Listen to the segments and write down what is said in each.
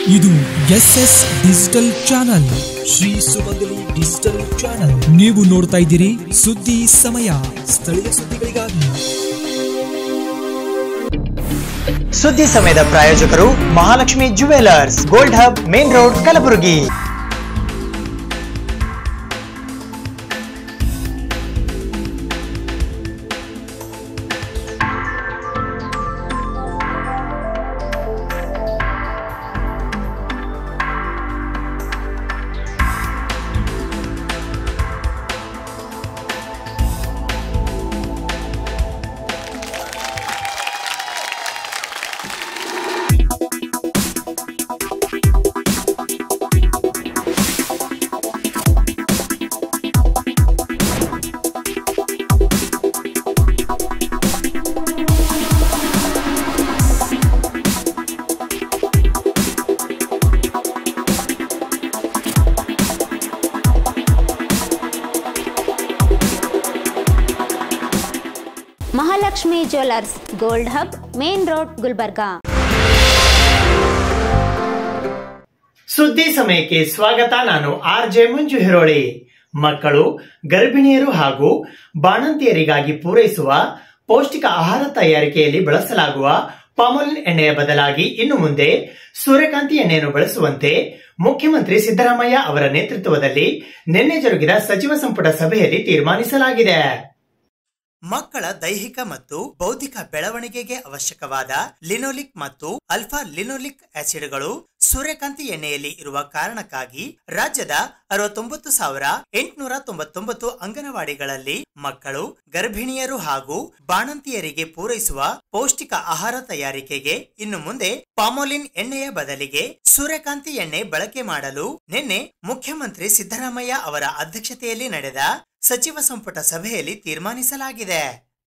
ಇದು S S digital channel Shri Sumangali digital channel ನೀವು ನೋಡ್ತಾ ಇದ್ದೀರಿ ಸುದ್ದಿ ಸಮಯ ಸ್ಥಳೀಯ ಸುದ್ದಿಗಳಿಗಾಗಿ ಸುದ್ದಿ ಸಮಯದ ಪ್ರಾಯೋಜಕರು Mahalakshmi jewellers gold hub main road Kalaburagi Mahalakshmi jewellers gold hub main road Gulbarga ಸುದ್ದಿ ಸಮಯಕ್ಕೆ ಸ್ವಾಗತ ನಾನು ಆರ್ ಜೆ ಮಂಜು ಹಿರೋಳಿ ಮಕ್ಕಳು ಗರ್ಭಿಣಿಯರು ಹಾಗೂ ಬಾಣಂತಿಯರಿಗಾಗಿ ಪೂರೈಸುವ ಪೌಷ್ಟಿಕ ಆಹಾರ ತಯಾರಿಕೆಯಲ್ಲಿ ಬಳಸಲಾಗುವ ಪಾಮೋಲಿನ್ ಎಣ್ಣೆಯ ಬದಲಾಗಿ ಇನ್ನು ಮುಂದೆ ಸೂರ್ಯಕಾಂತಿ ಎಣ್ಣೆಯನ್ನು ಬಳಸುವಂತೆ ಮುಖ್ಯಮಂತ್ರಿ ಸಿದ್ದರಾಮಯ್ಯ ಅವರ ನೇತೃತ್ವದಲ್ಲಿ ನಿನ್ನೆ ಜರುಗಿದ ಸಚಿವ ಸಂಪುಟ ಸಭೆಯಲ್ಲಿ ತೀರ್ಮಾನಿಸಲಾಗಿದೆ ಮಕ್ಕಳ ದೈಹಿಕ ಮತ್ತು ಬೌದ್ಧಿಕ ಬೆಳವಣಿಗೆಗೆ ಅವಶ್ಯಕವಾದ ಲಿನೋಲಿಕ್ ಮತ್ತು ಅಲ್ಫಾ ಲಿನೋಲಿಕ್ ಆಸಿಡ್ಗಳು ಸೂರ್ಯಕಾಂತಿ ಎಣ್ಣೆಯಲ್ಲಿ ಇರುವ ಕಾರಣಕ್ಕಾಗಿ ರಾಜ್ಯದ ಅರವತ್ತೊಂಬತ್ತು ಸಾವಿರ ಎಂಟುನೂರ ತೊಂಬತ್ತೊಂಬತ್ತು ಅಂಗನವಾಡಿಗಳಲ್ಲಿ ಮಕ್ಕಳು ಗರ್ಭಿಣಿಯರು ಹಾಗೂ ಬಾಣಂತಿಯರಿಗೆ ಪೂರೈಸುವ ಪೌಷ್ಟಿಕ ಆಹಾರ ತಯಾರಿಕೆಗೆ ಇನ್ನು ಮುಂದೆ ಪಾಮೋಲಿನ್ ಎಣ್ಣೆಯ ಬದಲಿಗೆ ಸೂರ್ಯಕಾಂತಿ ಎಣ್ಣೆ ಬಳಕೆ ಮಾಡಲು ನಿನ್ನೆ ಮುಖ್ಯಮಂತ್ರಿ ಸಿದ್ದರಾಮಯ್ಯ ಅವರ ಅಧ್ಯಕ್ಷತೆಯಲ್ಲಿ ನಡೆದ ಸಚಿವ ಸಂಪುಟ ಸಭೆಯಲ್ಲಿ ತೀರ್ಮಾನಿಸಲಾಗಿದೆ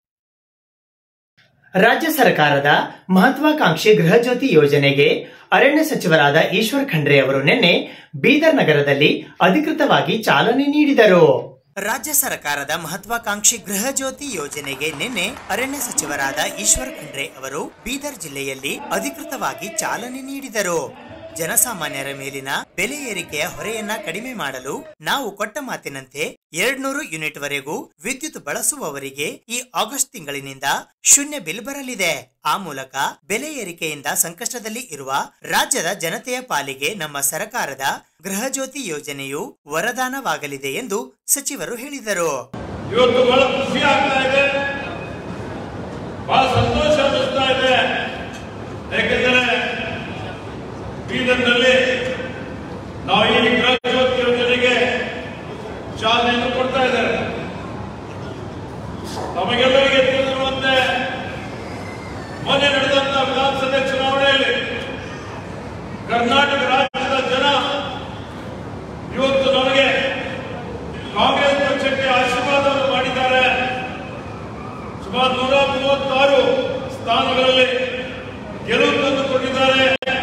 ರಾಜ್ಯ ಸರ್ಕಾರದ ಮಹತ್ವಾಕಾಂಕ್ಷಿ ಗೃಹ ಜ್ಯೋತಿ ಯೋಜನೆಗೆ ಅರಣ್ಯ ಸಚಿವರಾದ ಈಶ್ವರ್ ಖಂಡ್ರೆ ಅವರು ನಿನ್ನೆ ಬೀದರ್ ನಗರದಲ್ಲಿ ಅಧಿಕೃತವಾಗಿ ಚಾಲನೆ ನೀಡಿದರು ರಾಜ್ಯ ಸರ್ಕಾರದ ಮಹತ್ವಾಕಾಂಕ್ಷಿ ಗೃಹ ಜ್ಯೋತಿ ಯೋಜನೆಗೆ ನಿನ್ನೆ ಅರಣ್ಯ ಸಚಿವರಾದ ಈಶ್ವರ್ ಖಂಡ್ರೆ ಅವರು ಬೀದರ್ ಜಿಲ್ಲೆಯಲ್ಲಿ ಅಧಿಕೃತವಾಗಿ ಚಾಲನೆ ನೀಡಿದರು ಜನಸಾಮಾನ್ಯರ ಮೇಲಿನ ಬೆಲೆ ಏರಿಕೆಯ ಹೊರೆಯನ್ನ ಕಡಿಮೆ ಮಾಡಲು ನಾವು ಕೊಟ್ಟ ಮಾತಿನಂತೆ ಎರಡ್ನೂರು ಯೂನಿಟ್ ವರೆಗೂ ವಿದ್ಯುತ್ ಬಳಸುವವರಿಗೆ ಈ ಆಗಸ್ಟ್ ತಿಂಗಳಿನಿಂದ ಶೂನ್ಯ ಬಿಲ್ ಬರಲಿದೆ ಆ ಮೂಲಕ ಬೆಲೆ ಏರಿಕೆಯಿಂದ ಸಂಕಷ್ಟದಲ್ಲಿ ಇರುವ ರಾಜ್ಯದ ಜನತೆಯ ಪಾಲಿಗೆ ನಮ್ಮ ಸರ್ಕಾರದ ಗೃಹ ಜ್ಯೋತಿ ಯೋಜನೆಯು ವರದಾನವಾಗಲಿದೆ ಎಂದು ಸಚಿವರು ಹೇಳಿದರು ಇವತ್ತು ಬಹಳ ಖುಷಿ ಆಗ್ತಾ ಇದೆ ಬಹಳ ಸಂತೋಷ ಅನ್ನಿಸ್ತಾ ಇದೆ ಯಾಕೆಂದರೆ ಬೀದರ್ನಲ್ಲಿ ನಾವು ಈ ಗೃಹ ಜ್ಯೋತಿ ಯೋಜನೆಗೆ ಚಾಲನೆಯನ್ನು ಕೊಡ್ತಾ ಇದ್ದಾರೆ ನಮಗೆಲ್ಲರಿಗೆ ತಿಳಿದಿರುವಂತೆ ಮೊನ್ನೆ ನಡೆದಂತ ವಿಧಾನಸಭೆ ಚುನಾವಣೆಯಲ್ಲಿ ಕರ್ನಾಟಕ ರಾಜ್ಯದ ಜನ ಇವತ್ತು ನಮಗೆ ಕಾಂಗ್ರೆಸ್ ಪಕ್ಷಕ್ಕೆ ಆಶೀರ್ವಾದವನ್ನು ಮಾಡಿದ್ದಾರೆ ಸುಮಾರು ನೂರ ಮೂವತ್ತಾರು ಸ್ಥಾನಗಳಲ್ಲಿ ಗೆಲುವು ತಂದುಕೊಂಡಿದ್ದಾರೆ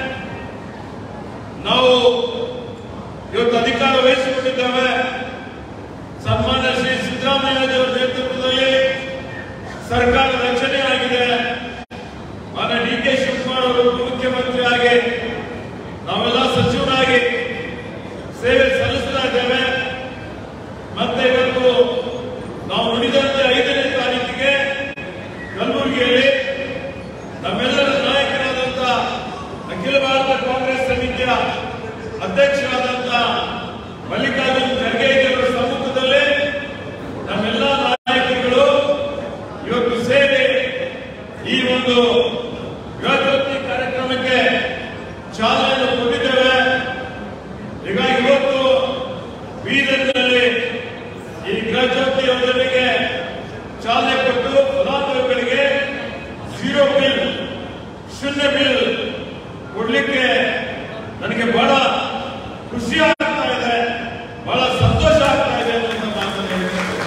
ನಾವು ಇವತ್ತು ಅಧಿಕಾರ ವಹಿಸಿಕೊಂಡಿದ್ದೇವೆ ಸನ್ಮಾನ್ಯ ಶ್ರೀ ಸಿದ್ದರಾಮಯ್ಯನವರ ನೇತೃತ್ವದಲ್ಲಿ ಸರ್ಕಾರ ರಚನೆ ಆಗಿದೆ ಮಾನ್ಯ ಡಿ ಕೆ ಶಿವಕುಮಾರ್ ಅವರು ಮುಖ್ಯಮಂತ್ರಿ ಆಗಿ ನಾವೆಲ್ಲ ಸಚಿವರಾಗಿ ಸೇವೆ ಸಲ್ಲಿಸ್ತಾ ಇದ್ದೇವೆ ಮತ್ತೆ ಇವತ್ತು ನಾವು ನುಡಿದಂತೆ ಐದನೇ ತಾರೀಕಿಗೆ ಕಲಬುರಗಿಯಲ್ಲಿ ನಮ್ಮೆಲ್ಲರ ನಾಯಕರಾದಂತ ಅಖಿಲ ಭಾರತ ಕಾಂಗ್ರೆಸ್ ಸಮಿತಿಯ ಅಧ್ಯಕ್ಷರಾದಂತ ಮಲ್ಲಿಕಾರ್ಜುನ್ ಖರ್ಗೆ ಅವರ ಸಮ್ಮುಖದಲ್ಲಿ ನಮ್ಮೆಲ್ಲ ನಾಯಕರುಗಳು ಇವತ್ತು ಸೇರಿ ಈ ಒಂದು ಯುವಜ್ಯೋತಿ ಕಾರ್ಯಕ್ರಮಕ್ಕೆ ಚಾಲನೆಯನ್ನು ಕೊಟ್ಟಿದ್ದೇವೆ ಹೀಗಾಗಿ ಇವತ್ತು ಬೀದರ್ನಲ್ಲಿ ಈ ಗೃಹಜ್ಯೋತಿ ಯೋಜನೆಗೆ ಚಾಲನೆ ಕೊಟ್ಟು ಫಲಾನುಭವಿಗಳಿಗೆ ಝೀರೋ ಬಿಲ್ ಶೂನ್ಯ ಬಿಲ್ ಕೊಡ್ಲಿಕ್ಕೆ ನನಗೆ ಬಹಳ ಖುಷಿ ಆಗ್ತಾ ಇದೆ ಬಹಳ ಸಂತೋಷ ಆಗ್ತಾ ಇದೆ ಅನ್ನುವಂಥ ಮಾತನ್ನು ಹೇಳ್ತೇನೆ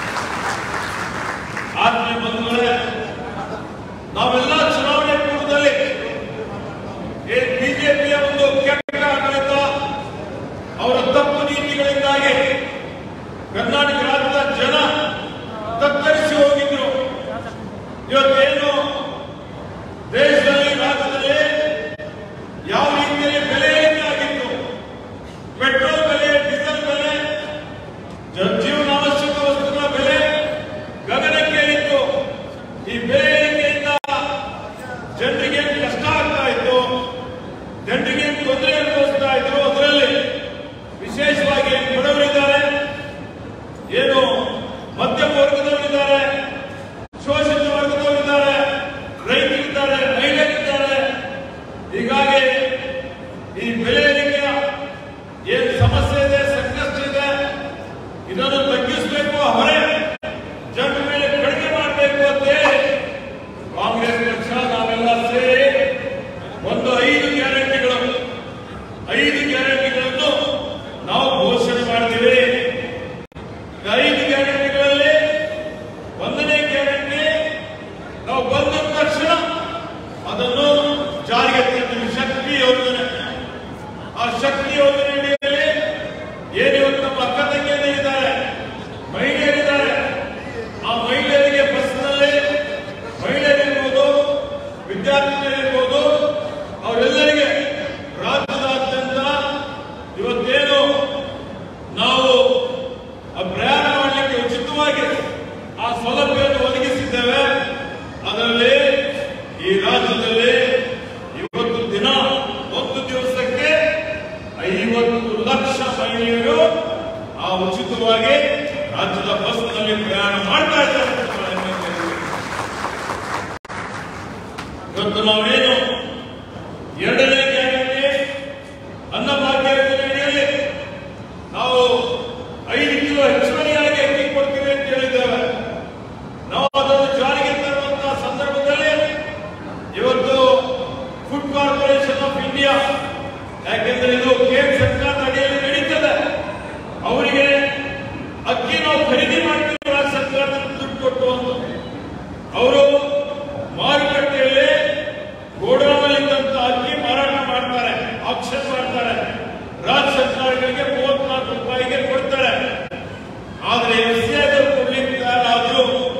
ಆತ್ಮೀಯ ಬಂಧುಗಳೇ ನಾವೆಲ್ಲ ಚುನಾವಣೆ ಪೂರ್ವದಲ್ಲಿ ಬಿಜೆಪಿಯ ಒಂದು ಕೆಟ್ಟ ಆಡಳಿತ ಅವರ ತಪ್ಪು ನೀತಿಗಳಿಂದಾಗಿ ಕರ್ನಾಟಕ ರಾಜ್ಯದ ಜನ ತತ್ತರಿಸಿ ಹೋಗಿದ್ರು ಇವತ್ತೇನು ದೇಶದಲ್ಲಿ ರಾಜ್ಯದಲ್ಲಿ ಯಾವ ಈ ಬೆಲೆ ಏರಿಕೆಯ ಏನ್ ಸಮಸ್ಯೆ ಇದೆ ಸಂಕಷ್ಟ ಇದೆ ಇದನ್ನು ತಗ್ಗಿಸಬೇಕು ಹೊರೆ ಜನ ಮೇಲೆ ಕಡಿಮೆ ಮಾಡಬೇಕು ಅಂತೇಳಿ ಕಾಂಗ್ರೆಸ್ ಪಕ್ಷ ನಾವೆಲ್ಲ ಸೇರಿ ಒಂದು ಐದು ಗ್ಯಾರಂಟಿಗಳು ಐದು ಗ್ಯಾರಂಟಿಗಳನ್ನು ನಾವು ಘೋಷಣೆ ಮಾಡ್ತೀವಿ ಈ ಐದು ಗ್ಯಾರಂಟಿಗಳಲ್ಲಿ ಒಂದನೇ ಗ್ಯಾರಂಟಿ ನಾವು ಬಂದ ತಕ್ಷಣ ಅದನ್ನು ಜಾರಿಗೆ ತಂದಿವಿ ಶಕ್ತಿ ಯೋಜನೆ ಆ ಶಕ್ತಿ ಯೋಜನೆ ಅಡಿಯಲ್ಲಿ ಏನು ಇವತ್ತು ನಮ್ಮ ಅಕ್ಕ ತಂಗಿಯರಿದ್ದಾರೆ ಮಹಿಳೆಯರಿದ್ದಾರೆ ಆ ಮಹಿಳೆಯರಿಗೆ ಬಸ್ನಲ್ಲಿ ಮಹಿಳೆಯರಿರ್ಬೋದು ವಿದ್ಯಾರ್ಥಿಗಳಿರ್ಬೋದು ಅವರೆಲ್ಲರಿಗೆ ರಾಜ್ಯದಾದ್ಯಂತ ಇವತ್ತೇನು ನಾವು ಆ ಪ್ರಯಾಣ ಮಾಡಲಿಕ್ಕೆ ಉಚಿತವಾಗಿ ಆ ಸೌಲಭ್ಯವನ್ನು ಒದಗಿಸಿದ್ದೇವೆ ಅದರಲ್ಲಿ ಈ ರಾಜ್ಯದಲ್ಲಿ ಇವತ್ತು ದಿನ ಒಂದು ದಿವಸಕ್ಕೆ ಐವತ್ತು ಲಕ್ಷ ಮಹಿಳೆಯರು ಆ ಉಚಿತವಾಗಿ ರಾಜ್ಯದ ಬಸ್ನಲ್ಲಿ ಪ್ರಯಾಣ ಮಾಡ್ತಾ ಇದ್ದಾರೆ ಅಂತ ಬಹಳ ಹೆಮ್ಮೆ ಇದೆ. ಇವತ್ತು ನಾವೇನು ಎರಡನೇ ಗ್ಯಾರಂಟಿ ಅನ್ನಭಾಗ್ಯ ಯೋಜನೆಯಲ್ಲಿ ನಾವು ಐದು ಕಿಲೋ ಹೆಚ್ಚುವರಿಯಾಗಿ ಅಕ್ಕಿ ಕೊಡ್ತೀವಿ ಅಂತ ಹೇಳಿದ್ದೇವೆ ನಾವು ಅದನ್ನು ಜಾರಿಗೆ ತರುವಂತಹ ಸಂದರ್ಭದಲ್ಲಿ ಇವತ್ತು ಫುಡ್ ಕಾರ್ಪೊರೇಷನ್ ಆಫ್ ಇಂಡಿಯಾ ಯಾಕೆಂದ್ರೆ ಇದು ಕೇಂದ್ರ ಸರ್ಕಾರದ ಅಡಿಯಲ್ಲಿ ನಡೀತದೆ ಅವರಿಗೆ ಅಕ್ಕಿ ನಾವು ಖರೀದಿ ಮಾಡ್ತೀವಿ ರಾಜ್ಯ ಸರ್ಕಾರದ ದುಡ್ಡು ಕೊಟ್ಟು ಅಂತ ಅವರು ಮಾರುಕಟ್ಟೆಯಲ್ಲಿ ಗೋಡೌನಲ್ಲಿದ್ದಂತ ಅಕ್ಕಿ ಮಾರಾಟ ಮಾಡ್ತಾರೆ ಆಕ್ಷನ್ ಮಾಡ್ತಾರೆ ರಾಜ್ಯ ಸರ್ಕಾರಗಳಿಗೆ ಮೂವತ್ನಾಲ್ಕು ರೂಪಾಯಿಗೆ ಕೊಡ್ತಾರೆ ಆದ್ರೆ ಎಸ್ ಸಿ ಕೊಡ್ಲಿಕ್ಕೆ ತಯಾರಾದ್ರು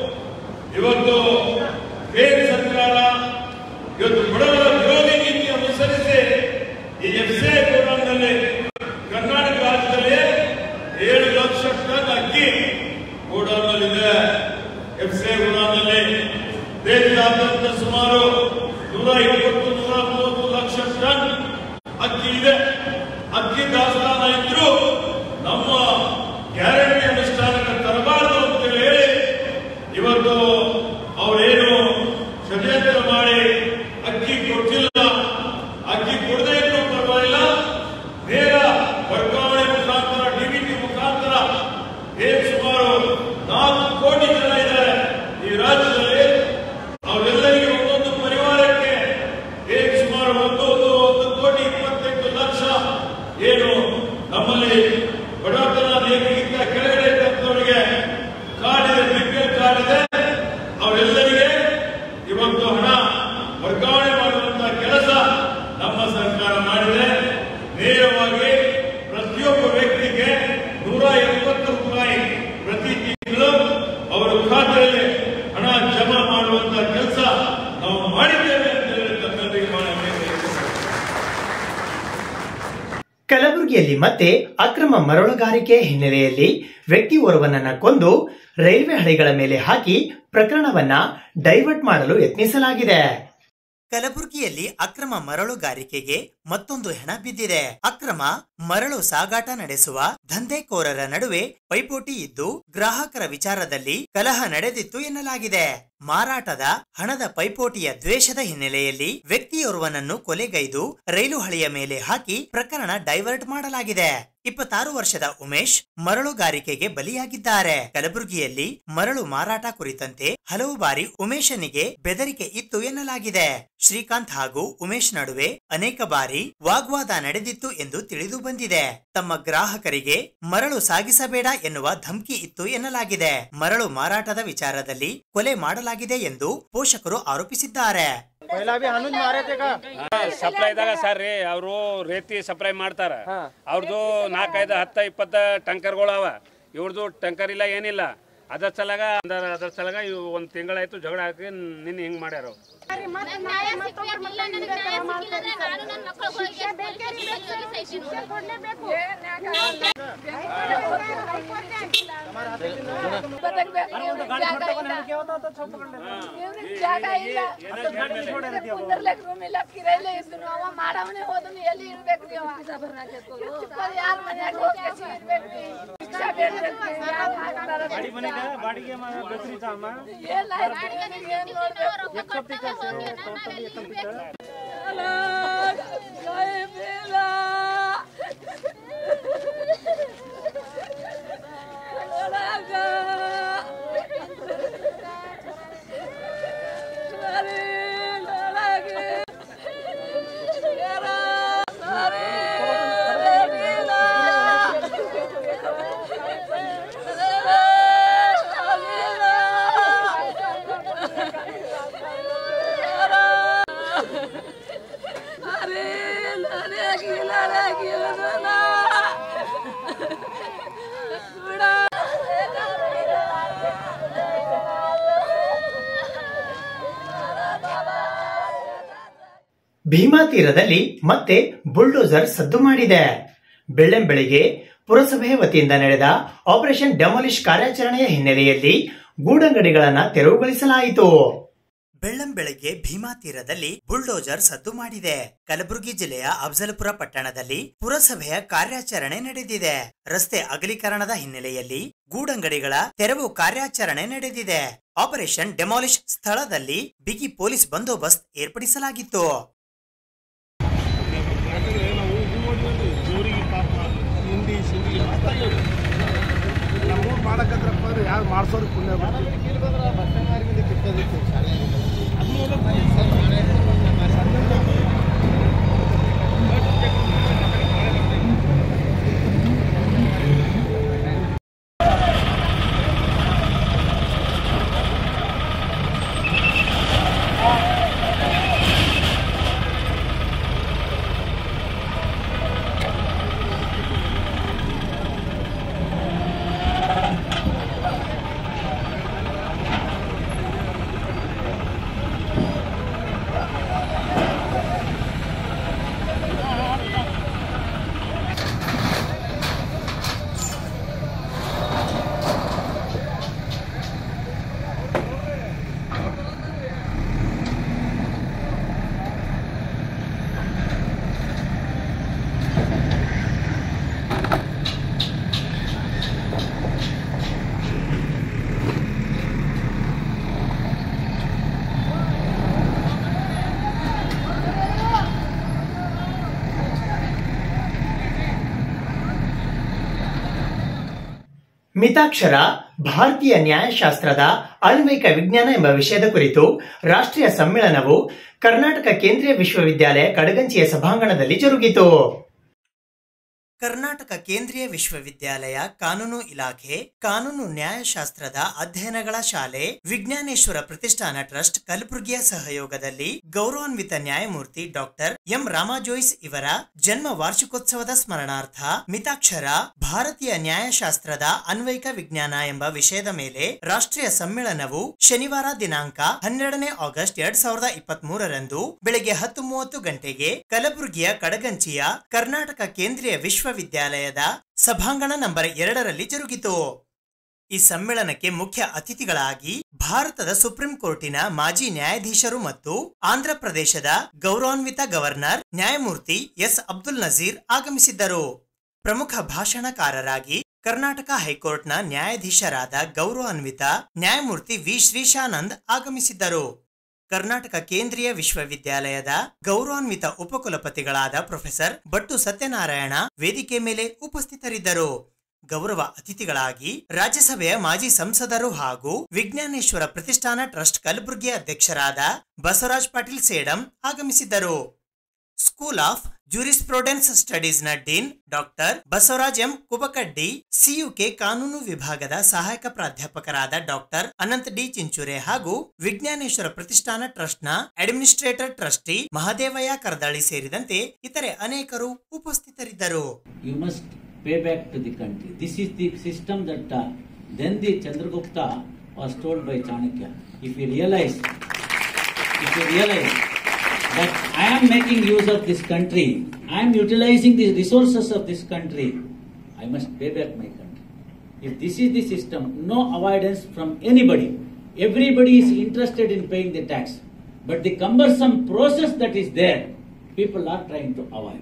ಇವತ್ತು ಕೇಂದ್ರ ಸರ್ಕಾರ ಇವತ್ತು ಬಡವರ ವಿರೋಧಿ ನೀತಿ ಅನುಸರಿಸಿ ಈ ಎಫ್ ಸಿ ಐ ಗೋಡೌನ್ನಲ್ಲಿ ಕರ್ನಾಟಕ ರಾಜ್ಯದಲ್ಲಿ ಏಳು ಲಕ್ಷ ಟನ್ ಅಕ್ಕಿ ಗೋಡೌನ್ನಲ್ಲಿದೆ ಎಫ್ ಸಿ ಐ ಗೋಡೌನ್ನಲ್ಲಿ ದೇಶದಾದ್ಯಂತ ಸುಮಾರು ನೂರ ಇಪ್ಪತ್ತು ನೂರ ಮೂವತ್ತು ಲಕ್ಷ ಟನ್ ಅಕ್ಕಿ ಇದೆ ಅಕ್ಕಿ ದಾಸ್ತಾನ ಇದ್ರು ನಮ್ಮ ಗ್ಯಾರಂಟಿ ಅನುಷ್ಠಾನಕ್ಕೆ ತರಬಾರದು ಅಂತ ಹೇಳಿ ಇವತ್ತು ಅವರೇನು ಷಡ್ಯಂತ್ರ ಮಾಡಿ ಅಕ್ಕಿ ಕೊಟ್ಟಿಲ್ಲ ಅಕ್ಕಿ ಕೊಡದೇ ಇದ್ರು ಪರವಾಗಿಲ್ಲ ನೇರ ವರ್ಗಾವಣೆ ಮುಖಾಂತರ ಡಿಬಿಟಿ ಮುಖಾಂತರ ಏನ್ ಸುಮಾರು ನಾಲ್ಕು ಕೋಟಿ ಜನ ಇದ್ದಾರೆ ಈ ರಾಜ್ಯದಲ್ಲಿ ಅವರೆಲ್ಲರಿಗೆ ಒಂದೊಂದು ಪರಿವಾರಕ್ಕೆ ಏನ್ ಸುಮಾರು ಒಂದು ಒಂದು ಒಂದು ಕೋಟಿ ಇಪ್ಪತ್ತೆಂಟು ಲಕ್ಷ ಏನು ನಮ್ಮಲ್ಲಿ ಬಡತನ ರೇಖೆಗಿಂತ ಕೆಳಗಡೆ ಇದ್ದಂಥವರಿಗೆ ಕಾರ್ಡ್ ಇದೆ ಬಿಪಿಎಲ್ ಕಾರ್ಡ್ ಇದೆ ಅವರೆಲ್ಲರಿಗೆ ಇವತ್ತು ಹಣ ವರ್ಗಾವಣೆ ಮಾಡುವಂತಹ ಕೆಲಸ ನಮ್ಮ ಸರ್ಕಾರ ಮಾಡಿದೆ ನೇರವಾಗಿ ಪ್ರತಿಯೊಬ್ಬ ವ್ಯಕ್ತಿಗೆ ನೂರ ಎಪ್ಪತ್ತು ರೂಪಾಯಿ ಪ್ರತಿ ತಿಂಗಳು ಅವರ ಖಾತೆಯಲ್ಲಿ ಹಣ ಜಮಾ ಮಾಡುವಂತಹ ಕೆಲಸ ನಾವು ಮಾಡಿದ್ದೇವೆ ಅಂತ ಹೇಳಿ ತಮ್ಮೆಲ್ಲರಿಗೆ ಬಹಳ ಹೆಮ್ಮೆ ಇದೆ. ಕಲಬುರಗಿಯಲ್ಲಿ ಮತ್ತೆ ಅಕ್ರಮ ಮರಳುಗಾರಿಕೆ ಹಿನ್ನೆಲೆಯಲ್ಲಿ ವ್ಯಕ್ತಿ ಓರ್ವನನ್ನ ಕೊಂದು ರೈಲ್ವೆ ಹಳಿಗಳ ಮೇಲೆ ಹಾಕಿ ಪ್ರಕರಣವನ್ನ ಡೈವರ್ಟ್ ಮಾಡಲು ಯತ್ನಿಸಲಾಗಿದೆ ಕಲಬುರಗಿಯಲ್ಲಿ ಅಕ್ರಮ ಮರಳುಗಾರಿಕೆಗೆ ಮತ್ತೊಂದು ಹೆಣ ಬಿದ್ದಿದೆ ಅಕ್ರಮ ಮರಳು ಸಾಗಾಟ ನಡೆಸುವ ದಂಧೆಕೋರರ ನಡುವೆ ಪೈಪೋಟಿ ಇದ್ದು ಗ್ರಾಹಕರ ವಿಚಾರದಲ್ಲಿ ಕಲಹ ನಡೆದಿತ್ತು ಎನ್ನಲಾಗಿದೆ ಮಾರಾಟದ ಹಣದ ಪೈಪೋಟಿಯ ದ್ವೇಷದ ಹಿನ್ನೆಲೆಯಲ್ಲಿ ವ್ಯಕ್ತಿಯೋರ್ವನನ್ನು ಕೊಲೆಗೈದು ರೈಲು ಹಳಿಯ ಮೇಲೆ ಹಾಕಿ ಪ್ರಕರಣ ಡೈವರ್ಟ್ ಮಾಡಲಾಗಿದೆ ಇಪ್ಪತ್ತಾರು ವರ್ಷದ ಉಮೇಶ್ ಮರಳುಗಾರಿಕೆಗೆ ಬಲಿಯಾಗಿದ್ದಾರೆ ಕಲಬುರಗಿಯಲ್ಲಿ ಮರಳು ಮಾರಾಟ ಕುರಿತಂತೆ ಹಲವು ಬಾರಿ ಉಮೇಶನಿಗೆ ಬೆದರಿಕೆ ಇತ್ತು ಎನ್ನಲಾಗಿದೆ ಶ್ರೀಕಾಂತ್ ಹಾಗೂ ಉಮೇಶ್ ನಡುವೆ ಅನೇಕ ಬಾರಿ ವಾಗ್ವಾದ ನಡೆದಿತ್ತು ಎಂದು ತಿಳಿದು ಬಂದಿದೆ ತಮ್ಮ ಗ್ರಾಹಕರಿಗೆ ಮರಳು ಸಾಗಿಸಬೇಡ ಎನ್ನುವ ಧಮಕಿ ಇತ್ತು ಎನ್ನಲಾಗಿದೆ ಮರಳು ಮಾರಾಟದ ವಿಚಾರದಲ್ಲಿ ಕೊಲೆ ಮಾಡಲಾಗಿದೆ ಎಂದು ಪೋಷಕರು ಆರೋಪಿಸಿದ್ದಾರೆ ಸಪ್ಲೈ ಇದ್ದಾಗ ಸರ್ ರೀ ಅವರು ರೇತಿ ಸಪ್ಲೈ ಮಾಡ್ತಾರ ಅವ್ರದ್ದು ನಾಲ್ಕೈದು ಹತ್ತ ಇಪ್ಪತ್ತ ಟಂಕರ್ಗಳು ಅವ ಇವ್ರದ್ದು ಟಂಕರ್ ಇಲ್ಲ ಏನಿಲ್ಲ ಅದ್ರ ಸಲಗ ಅಂದ್ರ ಅದ್ರ ಸಲಗ ಇವ್ ಒಂದ್ ತಿಂಗಳಾಯ್ತು ಜಗಳ ಹಾಕಿ ನಿನ್ನ ಹಿಂಗ್ ಮಾಡ್ಯಾರ ಅವ್ರು. ನ್ಯಾಯ ಸಿಕ್ಕಿಲ್ಲ ನನಗೆ ನ್ಯಾಯ ಸಿಕ್ಕಿಲ್ಲ ಅಂದ್ರೆ ನಾನು ನನ್ನ ಮಕ್ಕಳು ಕೊಡ್ಲೇಬೇಕು ಜಾಗ ಇಲ್ಲ ಕುಂದರ್ಲಕ್ ರೂಮ್ ಇಲ್ಲ ಕಿರೈಲೆ ಇದ್ದು ಅವ ಮಾಡವನೆ ಹೋದನು ಎಲ್ಲಿ ಇರ್ಬೇಕ್ರಿ ಅವ ಯಾರ ಮನ್ಯಾಗ ಹೋಗಿ ಇರ್ಬೇಕ್ರಿ ಭಿಕ್ಷಾ ಬೇಡ್ಬೇಕ್ರಿ ಯಾರ್ ಹಾಕ್ತಾರ ಏನ್ ಆಯ್ತು ನನಗೆ ಏನ್ ನೋಡ್ಬೇಕು ಅಲಾ, ಸಾಹೇಬ್ರಿಲ್ಲ. ಭೀಮಾ ತೀರದಲ್ಲಿ ಮತ್ತೆ ಬುಲ್ಡೋಸರ್ ಸದ್ದು ಮಾಡಿದೆ ಬೆಳ್ಳಂಬೆಳಿಗ್ಗೆ ಪುರಸಭೆ ವತಿಯಿಂದ ನಡೆದ ಆಪರೇಷನ್ ಡೆಮಾಲಿಶ್ ಕಾರ್ಯಾಚರಣೆಯ ಹಿನ್ನೆಲೆಯಲ್ಲಿ ಗೂಡಂಗಡಿಗಳನ್ನ ತೆರವುಗೊಳಿಸಲಾಯಿತು ಬೆಳ್ಳಂಬೆಳಗ್ಗೆ ಭೀಮಾ ತೀರದಲ್ಲಿ ಬುಲ್ಡೋಜರ್ ಸದ್ದು ಮಾಡಿದೆ ಕಲಬುರಗಿ ಜಿಲ್ಲೆಯ ಅಫಜಲಪುರ ಪಟ್ಟಣದಲ್ಲಿ ಪುರಸಭೆಯ ಕಾರ್ಯಾಚರಣೆ ನಡೆದಿದೆ ರಸ್ತೆ ಅಗಲೀಕರಣದ ಹಿನ್ನೆಲೆಯಲ್ಲಿ ಗೂಡಂಗಡಿಗಳ ತೆರವು ಕಾರ್ಯಾಚರಣೆ ನಡೆದಿದೆ ಆಪರೇಷನ್ ಡೆಮಾಲಿಶ್ ಸ್ಥಳದಲ್ಲಿ ಬಿಗಿ ಪೊಲೀಸ್ ಬಂದೋಬಸ್ತ್ ಏರ್ಪಡಿಸಲಾಗಿತ್ತು ಹಿಂದಿ ಸಿಂಧಿ ನಮ್ಮೂರು ಮಾಡಕತ್ರಪ್ಪ ಅಂದ್ರೆ ಯಾರು ಮಾಡ್ಸೋರು ಪುಣ್ಯ ಮಿತಾಕ್ಷರ ಭಾರತೀಯ ನ್ಯಾಯಶಾಸ್ತ್ರದ ಅನ್ವಯಿಕ ವಿಜ್ಞಾನ ಎಂಬ ವಿಷಯದ ಕುರಿತು ರಾಷ್ಟ್ರೀಯ ಸಮ್ಮೇಳನವು ಕರ್ನಾಟಕ ಕೇಂದ್ರೀಯ ವಿಶ್ವವಿದ್ಯಾಲಯ ಕಡಗಂಚಿಯ ಸಭಾಂಗಣದಲ್ಲಿ ಜರುಗಿತು ಕರ್ನಾಟಕ ಕೇಂದ್ರೀಯ ವಿಶ್ವವಿದ್ಯಾಲಯ ಕಾನೂನು ಇಲಾಖೆ ಕಾನೂನು ನ್ಯಾಯಶಾಸ್ತ್ರದ ಅಧ್ಯಯನಗಳ ಶಾಲೆ ವಿಜ್ಞಾನೇಶ್ವರ ಪ್ರತಿಷ್ಠಾನ ಟ್ರಸ್ಟ್ ಕಲಬುರಗಿಯ ಸಹಯೋಗದಲ್ಲಿ ಗೌರವಾನ್ವಿತ ನ್ಯಾಯಮೂರ್ತಿ ಡಾಕ್ಟರ್ ಎಂ ರಾಮಾಜೋಯ್ಸ್ ಇವರ ಜನ್ಮ ವಾರ್ಷಿಕೋತ್ಸವದ ಸ್ಮರಣಾರ್ಥ ಮಿತಾಕ್ಷರ ಭಾರತೀಯ ನ್ಯಾಯಶಾಸ್ತ್ರದ ಅನ್ವಯಿಕ ವಿಜ್ಞಾನ ಎಂಬ ವಿಷಯದ ಮೇಲೆ ರಾಷ್ಟ್ರೀಯ ಸಮ್ಮೇಳನವು ಶನಿವಾರ ದಿನಾಂಕ ಹನ್ನೆರಡನೇ ಆಗಸ್ಟ್ ಎರಡ್ ಸಾವಿರದ ಇಪ್ಪತ್ತ್ ಮೂರರಂದು ಬೆಳಗ್ಗೆ ಹತ್ತು ಮೂವತ್ತು ಗಂಟೆಗೆ ಕಲಬುರಗಿಯ ಕಡಗಂಚಿಯ ಕರ್ನಾಟಕ ಕೇಂದ್ರೀಯ ವಿಶ್ವವಿದ್ಯಾಲಯದ ಸಭಾಂಗಣ ನಂಬರ್ ಎರಡರಲ್ಲಿ ಜರುಗಿತು ಈ ಸಮ್ಮೇಳನಕ್ಕೆ ಮುಖ್ಯ ಅತಿಥಿಗಳಾಗಿ ಭಾರತದ ಸುಪ್ರೀಂ ಕೋರ್ಟಿನ ಮಾಜಿ ನ್ಯಾಯಾಧೀಶರು ಮತ್ತು ಆಂಧ್ರ ಪ್ರದೇಶದ ಗೌರವಾನ್ವಿತ ಗವರ್ನರ್ ನ್ಯಾಯಮೂರ್ತಿ ಎಸ್ ಅಬ್ದುಲ್ ನಜೀರ್ ಆಗಮಿಸಿದ್ದರು ಪ್ರಮುಖ ಭಾಷಣಕಾರರಾಗಿ ಕರ್ನಾಟಕ ಹೈಕೋರ್ಟ್ನ ನ್ಯಾಯಾಧೀಶರಾದ ಗೌರವಾನ್ವಿತ ನ್ಯಾಯಮೂರ್ತಿ ವಿ ಶ್ರೀಶಾನಂದ್ ಆಗಮಿಸಿದ್ದರು ಕರ್ನಾಟಕ ಕೇಂದ್ರೀಯ ವಿಶ್ವವಿದ್ಯಾಲಯದ ಗೌರವಾನ್ವಿತ ಉಪಕುಲಪತಿಗಳಾದ ಪ್ರೊಫೆಸರ್ ಭಟ್ಟು ಸತ್ಯನಾರಾಯಣ ವೇದಿಕೆ ಮೇಲೆ ಉಪಸ್ಥಿತರಿದ್ದರು ಗೌರವ ಅತಿಥಿಗಳಾಗಿ ರಾಜ್ಯಸಭೆಯ ಮಾಜಿ ಸಂಸದರು ಹಾಗೂ ವಿಜ್ಞಾನೇಶ್ವರ ಪ್ರತಿಷ್ಠಾನ ಟ್ರಸ್ಟ್ ಕಲಬುರಗಿ ಅಧ್ಯಕ್ಷರಾದ ಬಸವರಾಜ್ ಪಾಟೀಲ್ ಸೇಡಂ ಆಗಮಿಸಿದ್ದರು ಸ್ಕೂಲ್ ಆಫ್ ಜೂರಿಸ್ಪ್ರೂಡೆನ್ಸ್ ಸ್ಟಡೀಸ್ನ dean doctor Basavaraj M Kubakaddi CUK ಕಾನೂನು ವಿಭಾಗದ ಸಹಾಯಕ ಪ್ರಾಧ್ಯಾಪಕರಾದ ಡಾಕ್ಟರ್ ಅನಂತ್ ಡಿ ಚಿಂಚುರೆ ಹಾಗೂ ವಿಜ್ಞಾನೇಶ್ವರ ಪ್ರತಿಷ್ಠಾನ ಟ್ರಸ್ಟ್ನ ಅಡ್ಮಿನಿಸ್ಟ್ರೇಟರ್ ಟ್ರಸ್ಟಿ ಮಹದೇವಯ್ಯ ಕರದಾಳಿ ಸೇರಿದಂತೆ ಇತರೆ ಅನೇಕರು ಉಪಸ್ಥಿತರಿದ್ದರು you must pay back to the country. This is the system that uh, then the Chandragupta was told by Chanakya. If you realize, if you realize that I am making use of this country, I am utilizing the resources of this country, I must pay back my country. If this is the system, no avoidance from anybody. Everybody is interested in paying the tax. But the cumbersome process that is there, people are trying to avoid.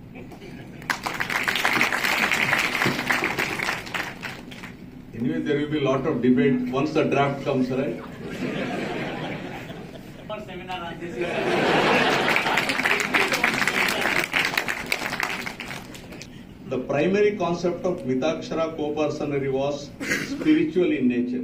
Anyway, there will be a lot of debate once the draft comes, right? seminar on this. The primary concept of Mitakshara co-personary was spiritual in nature.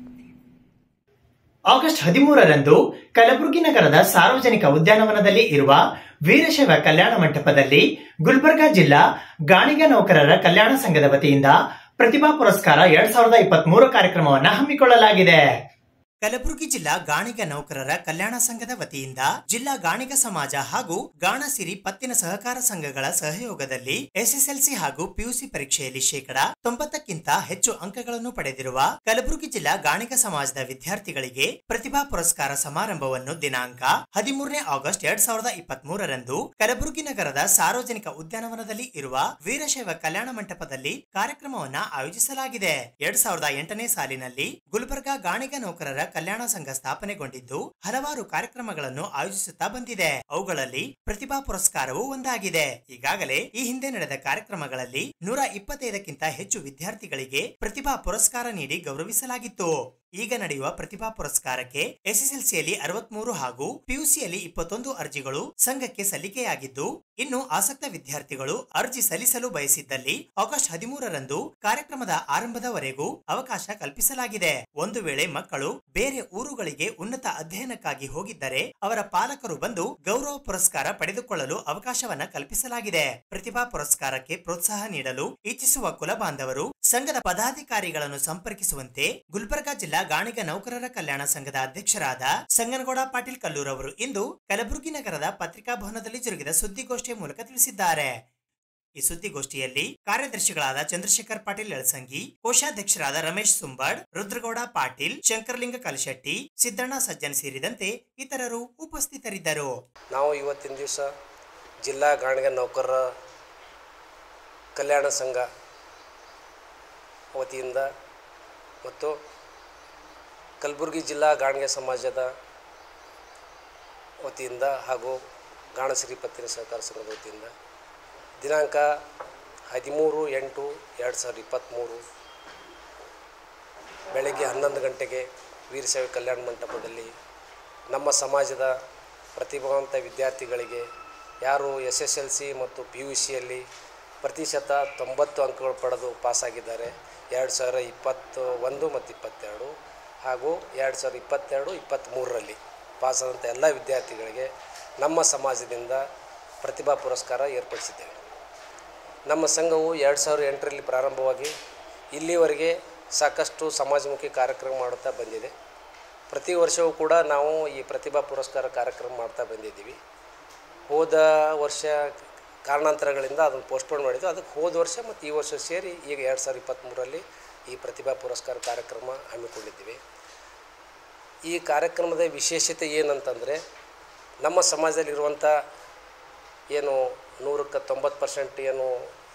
August ಹದಿಮೂರರಂದು ಕಲಬುರಗಿ ನಗರದ ಸಾರ್ವಜನಿಕ ಉದ್ಯಾನವನದಲ್ಲಿ ಇರುವ ವೀರಶೈವ ಕಲ್ಯಾಣ ಮಂಟಪದಲ್ಲಿ ಗುಲ್ಬರ್ಗಾ ಜಿಲ್ಲಾ ಗಾಣಿಗ ನೌಕರರ ಕಲ್ಯಾಣ ಸಂಘದ ವತಿಯಿಂದ ಪ್ರತಿಭಾ ಪುರಸ್ಕಾರ ಎರಡ್ ಸಾವಿರದ ಇಪ್ಪತ್ತ್ ಮೂರು ಕಾರ್ಯಕ್ರಮವನ್ನು ಹಮ್ಮಿಕೊಳ್ಳಲಾಗಿದೆ ಕಲಬುರಗಿ ಜಿಲ್ಲಾ ಗಾಣಿಗ ನೌಕರರ ಕಲ್ಯಾಣ ಸಂಘದ ವತಿಯಿಂದ ಜಿಲ್ಲಾ ಗಾಣಿಗ ಸಮಾಜ ಹಾಗೂ ಗಾಣಸಿರಿ ಪತ್ತಿನ ಸಹಕಾರ ಸಂಘಗಳ ಸಹಯೋಗದಲ್ಲಿ ಎಸ್ಎಸ್ಎಲ್ಸಿ ಹಾಗೂ ಪಿಯುಸಿ ಪರೀಕ್ಷೆಯಲ್ಲಿ ಶೇಕಡ ತೊಂಬತ್ತಕ್ಕಿಂತ ಹೆಚ್ಚು ಅಂಕಗಳನ್ನು ಪಡೆದಿರುವ ಕಲಬುರಗಿ ಜಿಲ್ಲಾ ಗಾಣಿಗ ಸಮಾಜದ ವಿದ್ಯಾರ್ಥಿಗಳಿಗೆ ಪ್ರತಿಭಾ ಪುರಸ್ಕಾರ ಸಮಾರಂಭವನ್ನು ದಿನಾಂಕ ಹದಿಮೂರನೇ ಆಗಸ್ಟ್ ಎರಡ್ ಸಾವಿರದ ಇಪ್ಪತ್ತ್ ಮೂರರಂದು ಕಲಬುರಗಿ ನಗರದ ಸಾರ್ವಜನಿಕ ಉದ್ಯಾನವನದಲ್ಲಿ ಇರುವ ವೀರಶೈವ ಕಲ್ಯಾಣ ಮಂಟಪದಲ್ಲಿ ಕಾರ್ಯಕ್ರಮವನ್ನ ಆಯೋಜಿಸಲಾಗಿದೆ ಎರಡ್ ಸಾವಿರದ ಎಂಟನೇ ಸಾಲಿನಲ್ಲಿ ಗುಲ್ಬರ್ಗಾ ಗಾಣಿಗ ನೌಕರರ ಕಲ್ಯಾಣ ಸಂಘ ಸ್ಥಾಪನೆಗೊಂಡಿದ್ದು ಹಲವಾರು ಕಾರ್ಯಕ್ರಮಗಳನ್ನು ಆಯೋಜಿಸುತ್ತಾ ಬಂದಿದೆ ಅವುಗಳಲ್ಲಿ ಪ್ರತಿಭಾ ಪುರಸ್ಕಾರವೂ ಒಂದಾಗಿದೆ ಈಗಾಗಲೇ ಈ ಹಿಂದೆ ನಡೆದ ಕಾರ್ಯಕ್ರಮಗಳಲ್ಲಿ ನೂರ ಇಪ್ಪತ್ತೈದಕ್ಕಿಂತ ಹೆಚ್ಚು ವಿದ್ಯಾರ್ಥಿಗಳಿಗೆ ಪ್ರತಿಭಾ ಪುರಸ್ಕಾರ ನೀಡಿ ಗೌರವಿಸಲಾಗಿತ್ತು ಈಗ ನಡೆಯುವ ಪ್ರತಿಭಾ ಪುರಸ್ಕಾರಕ್ಕೆ ಎಸ್ಎಸ್ಎಲ್ಸಿಯಲ್ಲಿ ಅರವತ್ಮೂರು ಹಾಗೂ ಪಿಯುಸಿಯಲ್ಲಿ ಇಪ್ಪತ್ತೊಂದು ಅರ್ಜಿಗಳು ಸಂಘಕ್ಕೆ ಸಲ್ಲಿಕೆಯಾಗಿದ್ದು ಇನ್ನು ಆಸಕ್ತ ವಿದ್ಯಾರ್ಥಿಗಳು ಅರ್ಜಿ ಸಲ್ಲಿಸಲು ಬಯಸಿದ್ದಲ್ಲಿ ಆಗಸ್ಟ್ ಹದಿಮೂರರಂದು ಕಾರ್ಯಕ್ರಮದ ಆರಂಭದವರೆಗೂ ಅವಕಾಶ ಕಲ್ಪಿಸಲಾಗಿದೆ ಒಂದು ವೇಳೆ ಮಕ್ಕಳು ಬೇರೆ ಊರುಗಳಿಗೆ ಉನ್ನತ ಅಧ್ಯಯನಕ್ಕಾಗಿ ಹೋಗಿದ್ದರೆ ಅವರ ಪಾಲಕರು ಬಂದು ಗೌರವ ಪುರಸ್ಕಾರ ಪಡೆದುಕೊಳ್ಳಲು ಅವಕಾಶವನ್ನ ಕಲ್ಪಿಸಲಾಗಿದೆ ಪ್ರತಿಭಾ ಪುರಸ್ಕಾರಕ್ಕೆ ಪ್ರೋತ್ಸಾಹ ನೀಡಲು ಇಚ್ಛಿಸುವ ಕುಲಬಾಂಧವರು ಸಂಘದ ಪದಾಧಿಕಾರಿಗಳನ್ನು ಸಂಪರ್ಕಿಸುವಂತೆ ಗುಲ್ಬರ್ಗಾ ಜಿಲ್ಲಾ ಗಾಣಿಗ ನೌಕರರ ಕಲ್ಯಾಣ ಸಂಘದ ಅಧ್ಯಕ್ಷರಾದ ಸಂಗನಗೌಡ ಪಾಟೀಲ್ ಕಲ್ಲೂರ್ ಅವರು ಇಂದು ಕಲಬುರಗಿ ನಗರದ ಪತ್ರಿಕಾ ಭವನದಲ್ಲಿ ಜರುಗಿದ ಸುದ್ದಿಗೋಷ್ಠಿಯ ಮೂಲಕ ತಿಳಿಸಿದ್ದಾರೆ ಈ ಸುದ್ದಿಗೋಷ್ಠಿಯಲ್ಲಿ ಕಾರ್ಯದರ್ಶಿಗಳಾದ ಚಂದ್ರಶೇಖರ್ ಪಾಟೀಲ್ ಯಳಸಂಗಿ ಕೋಶಾಧ್ಯಕ್ಷರಾದ ರಮೇಶ್ ಸುಂಬಾಡ್ ರುದ್ರಗೌಡ ಪಾಟೀಲ್ ಶಂಕರಲಿಂಗ ಕಲಶೆಟ್ಟಿ ಸಿದ್ದಣ್ಣ ಸಜ್ಜನ್ ಸೇರಿದಂತೆ ಇತರರು ಉಪಸ್ಥಿತರಿದ್ದರು ನಾವು ಇವತ್ತಿನ ದಿವಸ ಜಿಲ್ಲಾ ಗಾಣಿಗ ನೌಕರರ ಕಲ್ಯಾಣ ಸಂಘ ವತಿಯಿಂದ ಮತ್ತು ಕಲಬುರಗಿ ಜಿಲ್ಲಾ ಗಾಣಿಗೆ ಸಮಾಜದ ವತಿಯಿಂದ ಹಾಗೂ ಗಾಣಸಿರಿ ಪತ್ತಿನ ಸಹಕಾರ ಸಂಘದ ವತಿಯಿಂದ ದಿನಾಂಕ ಹದಿಮೂರು ಎಂಟು ಎರಡು ಸಾವಿರದ ಇಪ್ಪತ್ತ್ಮೂರು ಬೆಳಗ್ಗೆ ಹನ್ನೊಂದು ಗಂಟೆಗೆ ವೀರಶೈವ ಕಲ್ಯಾಣ ಮಂಟಪದಲ್ಲಿ ನಮ್ಮ ಸಮಾಜದ ಪ್ರತಿಭಾವಂತ ವಿದ್ಯಾರ್ಥಿಗಳಿಗೆ ಯಾರು ಎಸ್ ಎಸ್ ಎಲ್ ಸಿ ಮತ್ತು ಪಿ ಯು ಸಿಯಲ್ಲಿ ಪ್ರತಿಶತ ತೊಂಬತ್ತು ಅಂಕಗಳು ಪಡೆದು ಪಾಸಾಗಿದ್ದಾರೆ ಎರಡು ಸಾವಿರ ಇಪ್ಪತ್ತು ಒಂದು ಮತ್ತು ಇಪ್ಪತ್ತೆರಡು ಹಾಗೂ ಎರಡು ಸಾವಿರದ ಇಪ್ಪತ್ತೆರಡು ಇಪ್ಪತ್ತ್ಮೂರರಲ್ಲಿ ಪಾಸಾದಂಥ ಎಲ್ಲ ವಿದ್ಯಾರ್ಥಿಗಳಿಗೆ ನಮ್ಮ ಸಮಾಜದಿಂದ ಪ್ರತಿಭಾ ಪುರಸ್ಕಾರ ಏರ್ಪಡಿಸಿದ್ದೇವೆ ನಮ್ಮ ಸಂಘವು ಎರಡು ಸಾವಿರದ ಎಂಟರಲ್ಲಿ ಪ್ರಾರಂಭವಾಗಿ ಇಲ್ಲಿವರೆಗೆ ಸಾಕಷ್ಟು ಸಮಾಜಮುಖಿ ಕಾರ್ಯಕ್ರಮ ಮಾಡುತ್ತಾ ಬಂದಿದೆ ಪ್ರತಿ ವರ್ಷವೂ ಕೂಡ ನಾವು ಈ ಪ್ರತಿಭಾ ಪುರಸ್ಕಾರ ಕಾರ್ಯಕ್ರಮ ಮಾಡ್ತಾ ಬಂದಿದ್ದೀವಿ ಹೋದ ವರ್ಷ ಕಾರಣಾಂತರಗಳಿಂದ ಅದನ್ನು ಪೋಸ್ಟ್ಪೋನ್ ಮಾಡಿದ್ದು ಅದಕ್ಕೆ ಹೋದ ವರ್ಷ ಮತ್ತು ಈ ವರ್ಷ ಸೇರಿ ಈಗ ಎರಡು ಸಾವಿರದ ಇಪ್ಪತ್ತ್ಮೂರರಲ್ಲಿ ಈ ಪ್ರತಿಭಾ ಪುರಸ್ಕಾರ ಕಾರ್ಯಕ್ರಮ ಹಮ್ಮಿಕೊಂಡಿದ್ದೀವಿ ಈ ಕಾರ್ಯಕ್ರಮದ ವಿಶೇಷತೆ ಏನಂತಂದರೆ ನಮ್ಮ ಸಮಾಜದಲ್ಲಿರುವಂಥ ಏನು ನೂರಕ್ಕೆ ತೊಂಬತ್ತು ಪರ್ಸೆಂಟ್ ಏನು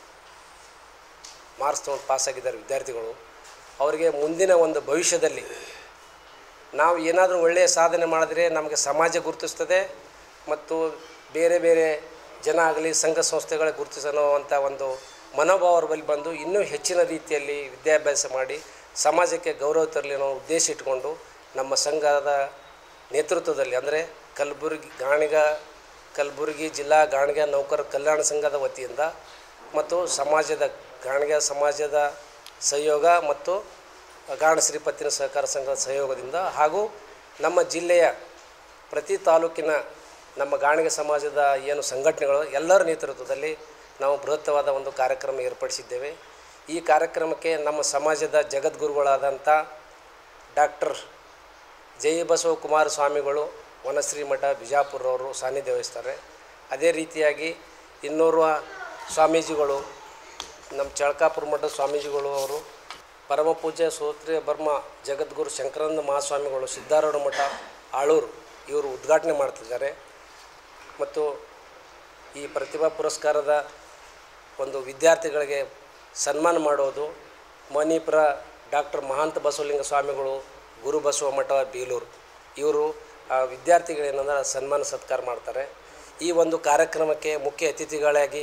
ಮಾರ್ಕ್ಸ್ ತೊಗೊಂಡು ಪಾಸಾಗಿದ್ದಾರೆ ವಿದ್ಯಾರ್ಥಿಗಳು ಅವರಿಗೆ ಮುಂದಿನ ಒಂದು ಭವಿಷ್ಯದಲ್ಲಿ ನಾವು ಏನಾದರೂ ಒಳ್ಳೆಯ ಸಾಧನೆ ಮಾಡಿದ್ರೆ ನಮಗೆ ಸಮಾಜ ಗುರುತಿಸ್ತದೆ ಮತ್ತು ಬೇರೆ ಬೇರೆ ಜನ ಆಗಲಿ ಸಂಘ ಸಂಸ್ಥೆಗಳ ಗುರುತಿಸೋವಂಥ ಒಂದು ಮನೋಭಾವ ಅವ್ರ ಬಳಿ ಬಂದು ಇನ್ನೂ ಹೆಚ್ಚಿನ ರೀತಿಯಲ್ಲಿ ವಿದ್ಯಾಭ್ಯಾಸ ಮಾಡಿ ಸಮಾಜಕ್ಕೆ ಗೌರವ ತರಲಿ ಅನ್ನೋ ಉದ್ದೇಶ ಇಟ್ಕೊಂಡು ನಮ್ಮ ಸಂಘದ ನೇತೃತ್ವದಲ್ಲಿ ಅಂದರೆ ಕಲಬುರಗಿ ಗಾಣಿಗ ಕಲಬುರಗಿ ಜಿಲ್ಲಾ ಗಾಣಿಗ ನೌಕರ ಕಲ್ಯಾಣ ಸಂಘದ ವತಿಯಿಂದ ಮತ್ತು ಸಮಾಜದ ಗಾಣಿಗ ಸಮಾಜದ ಸಹಯೋಗ ಮತ್ತು ಗಾಣಶ್ರೀ ಪತ್ತಿನ ಸಹಕಾರ ಸಂಘದ ಸಹಯೋಗದಿಂದ ಹಾಗೂ ನಮ್ಮ ಜಿಲ್ಲೆಯ ಪ್ರತಿ ತಾಲೂಕಿನ ನಮ್ಮ ಗಾಣಿಗ ಸಮಾಜದ ಏನು ಸಂಘಟನೆಗಳು ಎಲ್ಲರ ನೇತೃತ್ವದಲ್ಲಿ ನಾವು ಬೃಹತ್ತವಾದ ಒಂದು ಕಾರ್ಯಕ್ರಮ ಏರ್ಪಡಿಸಿದ್ದೇವೆ ಈ ಕಾರ್ಯಕ್ರಮಕ್ಕೆ ನಮ್ಮ ಸಮಾಜದ ಜಗದ್ಗುರುಗಳಾದಂಥ ಡಾಕ್ಟರ್ ಜೈ ಬಸವ ಕುಮಾರ ಸ್ವಾಮಿಗಳು ವನಶ್ರೀ ಮಠ ಬಿಜಾಪುರವರು ಸಾನ್ನಿಧ್ಯ ವಹಿಸ್ತಾರೆ ಅದೇ ರೀತಿಯಾಗಿ ಇನ್ನೋರ್ವ ಸ್ವಾಮೀಜಿಗಳು ನಮ್ಮ ಚಳಕಾಪುರ ಮಠದ ಸ್ವಾಮೀಜಿಗಳು ಅವರು ಪರಮ ಪೂಜ್ಯ ಸೋತ್ರಿಯ ಬರ್ಮ ಜಗದ್ಗುರು ಶಂಕರಾನಂದ ಮಹಾಸ್ವಾಮಿಗಳು ಸಿದ್ಧಾರೂಢ ಮಠ ಆಳೂರು ಇವರು ಉದ್ಘಾಟನೆ ಮಾಡ್ತಿದ್ದಾರೆ ಮತ್ತು ಈ ಪ್ರತಿಭಾ ಪುರಸ್ಕಾರದ ಒಂದು ವಿದ್ಯಾರ್ಥಿಗಳಿಗೆ ಸನ್ಮಾನ ಮಾಡೋದು ಮಣಿಪುರ ಡಾಕ್ಟರ್ ಮಹಾಂತ ಬಸವಲಿಂಗ ಸ್ವಾಮಿಗಳು ಗುರು ಬಸವ ಮಠ ಬೇಲೂರು ಇವರು ಆ ವಿದ್ಯಾರ್ಥಿಗಳೇನಂದ್ರೆ ಸನ್ಮಾನ ಸತ್ಕಾರ ಮಾಡ್ತಾರೆ ಈ ಒಂದು ಕಾರ್ಯಕ್ರಮಕ್ಕೆ ಮುಖ್ಯ ಅತಿಥಿಗಳಾಗಿ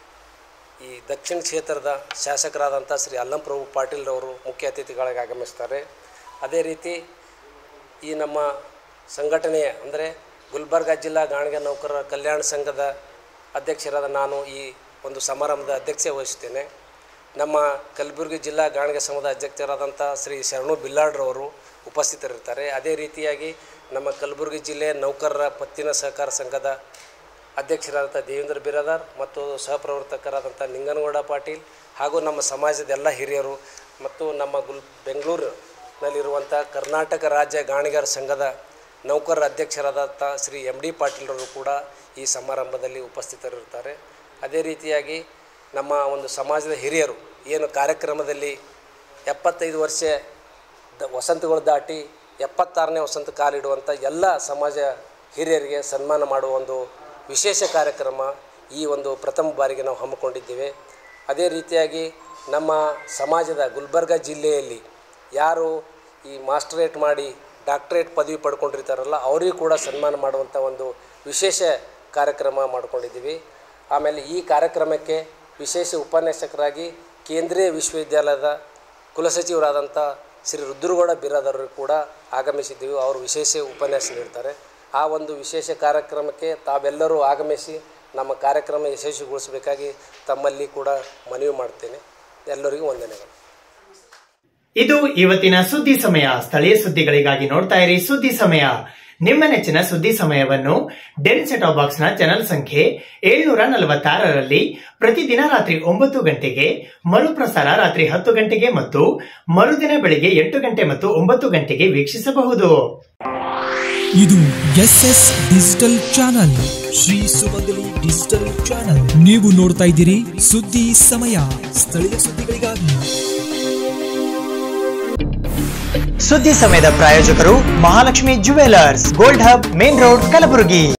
ಈ ದಕ್ಷಿಣ ಕ್ಷೇತ್ರದ ಶಾಸಕರಾದಂಥ ಶ್ರೀ ಅಲ್ಲಂಪ್ರಭು ಪಾಟೀಲ್ರವರು ಮುಖ್ಯ ಅತಿಥಿಗಳಾಗಿ ಆಗಮಿಸ್ತಾರೆ ಅದೇ ರೀತಿ ಈ ನಮ್ಮ ಸಂಘಟನೆಯ ಅಂದರೆ ಗುಲ್ಬರ್ಗ ಜಿಲ್ಲಾ ಗಾಣಿಗ ನೌಕರರ ಕಲ್ಯಾಣ ಸಂಘದ ಅಧ್ಯಕ್ಷರಾದ ನಾನು ಈ ಒಂದು ಸಮಾರಂಭದ ಅಧ್ಯಕ್ಷತೆ ವಹಿಸ್ತೇನೆ ನಮ್ಮ ಕಲಬುರಗಿ ಜಿಲ್ಲಾ ಗಾಣಿಗ ಸಂಘದ ಅಧ್ಯಕ್ಷರಾದಂಥ ಶ್ರೀ ಶರಣು ಬಿಲ್ಲಾಡ್ರವರು ಉಪಸ್ಥಿತರಿರ್ತಾರೆ ಅದೇ ರೀತಿಯಾಗಿ ನಮ್ಮ ಕಲಬುರಗಿ ಜಿಲ್ಲೆ ನೌಕರರ ಪತ್ತಿನ ಸಹಕಾರ ಸಂಘದ ಅಧ್ಯಕ್ಷರಾದಂಥ ದೇವೇಂದ್ರ ಬಿರಾದಾರ್ ಮತ್ತು ಸಹಪ್ರವರ್ತಕರಾದಂಥ ನಿಂಗನಗೌಡ ಪಾಟೀಲ್ ಹಾಗೂ ನಮ್ಮ ಸಮಾಜದ ಎಲ್ಲ ಹಿರಿಯರು ಮತ್ತು ನಮ್ಮ ಗುಲ್ ಬೆಂಗಳೂರು ನಲ್ಲಿರುವಂಥ ಕರ್ನಾಟಕ ರಾಜ್ಯ ಗಾಣಿಗರ ಸಂಘದ ನೌಕರರ ಅಧ್ಯಕ್ಷರಾದಂಥ ಶ್ರೀ ಎಮ್ ಡಿ ಪಾಟೀಲ್ರವರು ಕೂಡ ಈ ಸಮಾರಂಭದಲ್ಲಿ ಉಪಸ್ಥಿತರಿರ್ತಾರೆ ಅದೇ ರೀತಿಯಾಗಿ ನಮ್ಮ ಒಂದು ಸಮಾಜದ ಹಿರಿಯರು ಏನು ಕಾರ್ಯಕ್ರಮದಲ್ಲಿ ಎಪ್ಪತ್ತೈದು ವರ್ಷ ದ ವಸಂತಗಳು ದಾಟಿ ಎಪ್ಪತ್ತಾರನೇ ವಸಂತ ಕಾಲಿಡುವಂಥ ಎಲ್ಲ ಸಮಾಜ ಹಿರಿಯರಿಗೆ ಸನ್ಮಾನ ಮಾಡುವ ಒಂದು ವಿಶೇಷ ಕಾರ್ಯಕ್ರಮ ಈ ಒಂದು ಪ್ರಥಮ ಬಾರಿಗೆ ನಾವು ಹಮ್ಮಿಕೊಂಡಿದ್ದೇವೆ ಅದೇ ರೀತಿಯಾಗಿ ನಮ್ಮ ಸಮಾಜದ ಗುಲ್ಬರ್ಗ ಜಿಲ್ಲೆಯಲ್ಲಿ ಯಾರು ಈ ಮಾಸ್ಟರೇಟ್ ಮಾಡಿ ಡಾಕ್ಟರೇಟ್ ಪದವಿ ಪಡ್ಕೊಂಡಿರ್ತಾರಲ್ಲ ಅವರಿಗೂ ಕೂಡ ಸನ್ಮಾನ ಮಾಡುವಂಥ ಒಂದು ವಿಶೇಷ ಕಾರ್ಯಕ್ರಮ ಮಾಡ್ಕೊಂಡಿದ್ದೀವಿ ಆಮೇಲೆ ಈ ಕಾರ್ಯಕ್ರಮಕ್ಕೆ ವಿಶೇಷ ಉಪನ್ಯಾಸಕರಾಗಿ ಕೇಂದ್ರೀಯ ವಿಶ್ವವಿದ್ಯಾಲಯದ ಕುಲಸಚಿವರಾದಂಥ ಶ್ರೀ ರುದ್ರಗೌಡ ಬಿರಾದವರು ಕೂಡ ಆಗಮಿಸಿದ್ದೀವಿ ಅವರು ವಿಶೇಷ ಉಪನ್ಯಾಸ ನೀಡ್ತಾರೆ ಆ ಒಂದು ವಿಶೇಷ ಕಾರ್ಯಕ್ರಮಕ್ಕೆ ತಾವೆಲ್ಲರೂ ಆಗಮಿಸಿ ನಮ್ಮ ಕಾರ್ಯಕ್ರಮ ಯಶಸ್ವಿಗೊಳಿಸಬೇಕಾಗಿ ತಮ್ಮಲ್ಲಿ ಕೂಡ ಮನವಿ ಮಾಡ್ತೇನೆ ಎಲ್ಲರಿಗೂ ವಂದನೆಗಳು ಇದು ಇವತ್ತಿನ ಸುದ್ದಿ ಸಮಯ ಸ್ಥಳೀಯ ಸುದ್ದಿಗಳಿಗಾಗಿ ನೋಡ್ತಾ ಇರಿ ಸುದ್ದಿ ಸಮಯ ನಿಮ್ಮ ನೆಚ್ಚಿನ ಸುದ್ದಿ ಸಮಯವನ್ನು ಡೆನ್ ಸೆಟಾಪ್ ಬಾಕ್ಸ್ ನ ಚಾನೆಲ್ ಸಂಖ್ಯೆ ಏಳ್ನೂರ ನಲವತ್ತಾರರಲ್ಲಿ ಪ್ರತಿದಿನ ರಾತ್ರಿ ಒಂಬತ್ತು ಗಂಟೆಗೆ ಮರುಪ್ರಸಾರ ರಾತ್ರಿ ಹತ್ತು ಗಂಟೆಗೆ ಮತ್ತು ಮರುದಿನ ಬೆಳಿಗ್ಗೆ ಎಂಟು ಗಂಟೆ ಮತ್ತು ಒಂಬತ್ತು ಗಂಟೆಗೆ ವೀಕ್ಷಿಸಬಹುದು ಇದು S S digital channel Shri Sumangali digital channel ನೀವು ನೋಡ್ತಾ ಇದ್ದೀರಿ ಸುದ್ದಿ ಸಮಯ ಸ್ಥಳೀಯ ಸುದ್ದಿಗಳಿಗಾಗಿ ಸುದ್ದಿ ಸಮಯದ ಪ್ರಾಯೋಜಕರು Mahalakshmi jewellers gold hub main road Kalaburagi